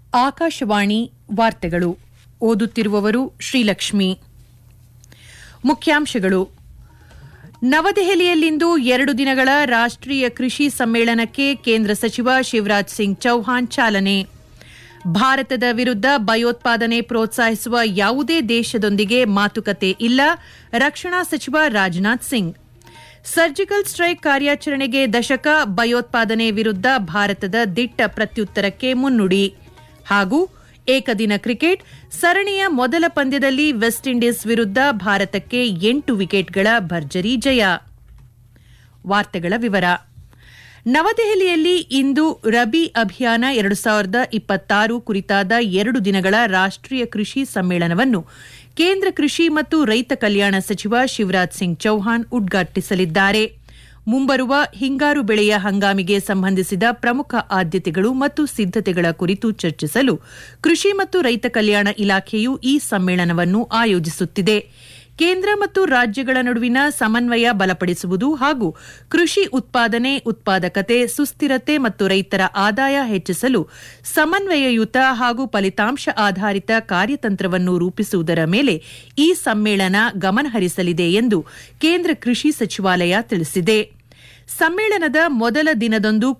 ಆಕಾಶವಾಣಿ ವಾರ್ತೆಗಳು ಓದುತ್ತಿರುವವರು ಶ್ರೀಲಕ್ಷ್ಮಿ ಮುಖ್ಯಾಂಶಗಳು ನವದೆಹಲಿಯಲ್ಲಿಂದು ಎರಡು ದಿನಗಳ ರಾಷ್ಟ್ರೀಯ ಕೃಷಿ ಸಮ್ಮೇಳನಕ್ಕೆ ಕೇಂದ್ರ ಸಚಿವ ಶಿವರಾಜ್ ಸಿಂಗ್ ಚೌಹಾಣ್ ಚಾಲನೆ ಭಾರತದ ವಿರುದ್ಧ ಭಯೋತ್ಪಾದನೆ ಪ್ರೋತ್ಸಾಹಿಸುವ ಯಾವುದೇ ದೇಶದೊಂದಿಗೆ ಮಾತುಕತೆ ಇಲ್ಲ ರಕ್ಷಣಾ ಸಚಿವ ರಾಜನಾಥ್ ಸಿಂಗ್ ಸರ್ಜಿಕಲ್ ಸ್ಟ್ರೈಕ್ ಕಾರ್ಯಾಚರಣೆಗೆ ದಶಕ ಭಯೋತ್ಪಾದನೆ ವಿರುದ್ಧ ಭಾರತದ ದಿಟ್ಟ ಪ್ರತ್ಯುತ್ತರಕ್ಕೆ ಮುನ್ನುಡಿ ಹಾಗೂ ಏಕದಿನ ಕ್ರಿಕೆಟ್ ಸರಣಿಯ ಮೊದಲ ಪಂದ್ಯದಲ್ಲಿ ವೆಸ್ಟ್ ಇಂಡೀಸ್ ವಿರುದ್ಧ ಭಾರತಕ್ಕೆ ಎಂಟು ವಿಕೆಟ್ಗಳ ಭರ್ಜರಿ ಜಯ ವಾರ್ತೆಗಳ ವಿವರ ನವದೆಹಲಿಯಲ್ಲಿ ಇಂದು ರಬಿ ಅಭಿಯಾನ ಎರಡು ಸಾವಿರದ ಇಪ್ಪತ್ತಾರು ಕುರಿತಾದ ಎರಡು ದಿನಗಳ ರಾಷ್ಟ್ರೀಯ ಕೃಷಿ ಸಮ್ಮೇಳನವನ್ನು ಕೇಂದ್ರ ಕೃಷಿ ಮತ್ತು ರೈತ ಕಲ್ಯಾಣ ಸಚಿವ ಶಿವರಾಜ್ ಸಿಂಗ್ ಚೌಹಾಣ್ ಉದ್ಘಾಟಿಸಲಿದ್ದಾರೆ ಮುಂಬರುವ ಹಿಂಗಾರು ಬೆಳೆಯ ಹಂಗಾಮಿಗೆ ಸಂಬಂಧಿಸಿದ ಪ್ರಮುಖ ಆದ್ಯತೆಗಳು ಮತ್ತು ಸಿದ್ದತೆಗಳ ಕುರಿತು ಚರ್ಚಿಸಲು ಕೃಷಿ ಮತ್ತು ರೈತ ಕಲ್ಯಾಣ ಇಲಾಖೆಯು ಈ ಸಮ್ಮೇಳನವನ್ನು ಆಯೋಜಿಸುತ್ತಿದೆ ಕೇಂದ್ರ ಮತ್ತು ರಾಜ್ಯಗಳ ನಡುವಿನ ಸಮನ್ವಯ ಬಲಪಡಿಸುವುದು ಹಾಗೂ ಕೃಷಿ ಉತ್ಪಾದನೆ ಉತ್ಪಾದಕತೆ ಸುಸ್ಥಿರತೆ ಮತ್ತು ರೈತರ ಆದಾಯ ಹೆಚ್ಚಿಸಲು ಸಮನ್ವಯಯುತ ಹಾಗೂ ಫಲಿತಾಂಶ ಆಧಾರಿತ ಕಾರ್ಯತಂತ್ರವನ್ನು ರೂಪಿಸುವುದರ ಮೇಲೆ ಈ ಸಮ್ಮೇಳನ ಗಮನಹರಿಸಲಿದೆ ಎಂದು ಕೇಂದ್ರ ಕೃಷಿ ಸಚಿವಾಲಯ ತಿಳಿಸಿದೆ ಸಮ್ಮೇಳನದ ಮೊದಲ ದಿನದಂದು